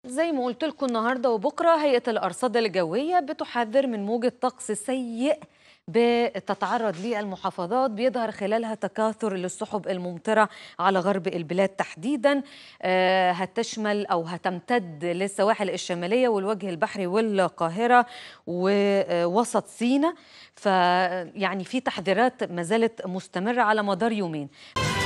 زي ما قلت لكم النهارده وبكره هيئه الارصاد الجويه بتحذر من موجه طقس سيء بتتعرض ليه المحافظات بيظهر خلالها تكاثر للسحب الممطرة على غرب البلاد تحديدا آه، هتشمل أو هتمتد للسواحل الشمالية والوجه البحري والقاهرة ووسط سيناء فيعني في تحذيرات ما زالت مستمرة على مدار يومين